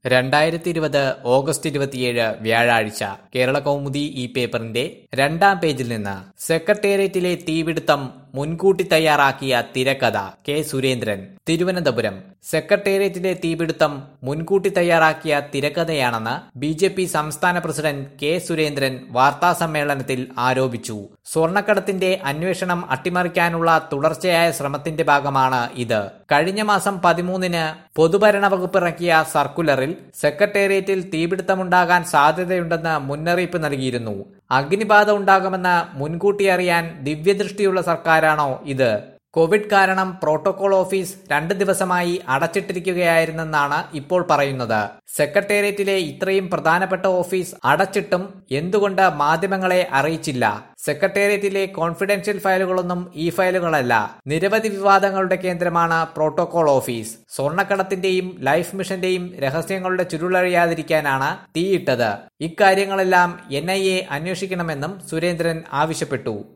രണ്ടായിരത്തി ഇരുപത് ഓഗസ്റ്റ് ഇരുപത്തിയേഴ് വ്യാഴാഴ്ച കേരള കൗമുദി ഈ പേപ്പറിന്റെ രണ്ടാം പേജിൽ നിന്ന് സെക്രട്ടേറിയറ്റിലെ തീപിടുത്തം മുൻകൂട്ടി തയ്യാറാക്കിയ തിരക്കഥ കെ സുരേന്ദ്രൻ തിരുവനന്തപുരം സെക്രട്ടേറിയറ്റിലെ തീപിടുത്തം മുൻകൂട്ടി തയ്യാറാക്കിയ തിരക്കഥയാണെന്ന് ബി ജെ പി സംസ്ഥാന പ്രസിഡന്റ് കെ സുരേന്ദ്രൻ വാർത്താസമ്മേളനത്തിൽ ആരോപിച്ചു സ്വർണ്ണക്കടത്തിന്റെ അന്വേഷണം അട്ടിമറിക്കാനുള്ള തുടർച്ചയായ ശ്രമത്തിന്റെ ഭാഗമാണ് ഇത് കഴിഞ്ഞ മാസം പതിമൂന്നിന് പൊതുഭരണ വകുപ്പ് ഇറക്കിയ സർക്കുലറിൽ സെക്രട്ടേറിയറ്റിൽ തീപിടുത്തമുണ്ടാകാൻ സാധ്യതയുണ്ടെന്ന് മുന്നറിയിപ്പ് നൽകിയിരുന്നു അഗ്നിബാധ ഉണ്ടാകുമെന്ന് മുൻകൂട്ടി അറിയാൻ ദിവ്യദൃഷ്ടിയുള്ള സർക്കാരാണോ ഇത് കോവിഡ് കാരണം പ്രോട്ടോകോൾ ഓഫീസ് രണ്ട് ദിവസമായി അടച്ചിട്ടിരിക്കുകയായിരുന്നെന്നാണ് ഇപ്പോൾ പറയുന്നത് സെക്രട്ടേറിയറ്റിലെ ഇത്രയും പ്രധാനപ്പെട്ട ഓഫീസ് അടച്ചിട്ടും എന്തുകൊണ്ട് മാധ്യമങ്ങളെ അറിയിച്ചില്ല സെക്രട്ടേറിയറ്റിലെ കോൺഫിഡൻഷ്യൽ ഫയലുകളൊന്നും ഈ ഫയലുകളല്ല നിരവധി വിവാദങ്ങളുടെ കേന്ദ്രമാണ് പ്രോട്ടോകോൾ ഓഫീസ് സ്വർണ്ണക്കടത്തിന്റെയും ലൈഫ് മിഷന്റെയും രഹസ്യങ്ങളുടെ ചുരുളഴിയാതിരിക്കാനാണ് തീയിട്ടത് ഇക്കാര്യങ്ങളെല്ലാം എൻ ഐ എ അന്വേഷിക്കണമെന്നും സുരേന്ദ്രൻ ആവശ്യപ്പെട്ടു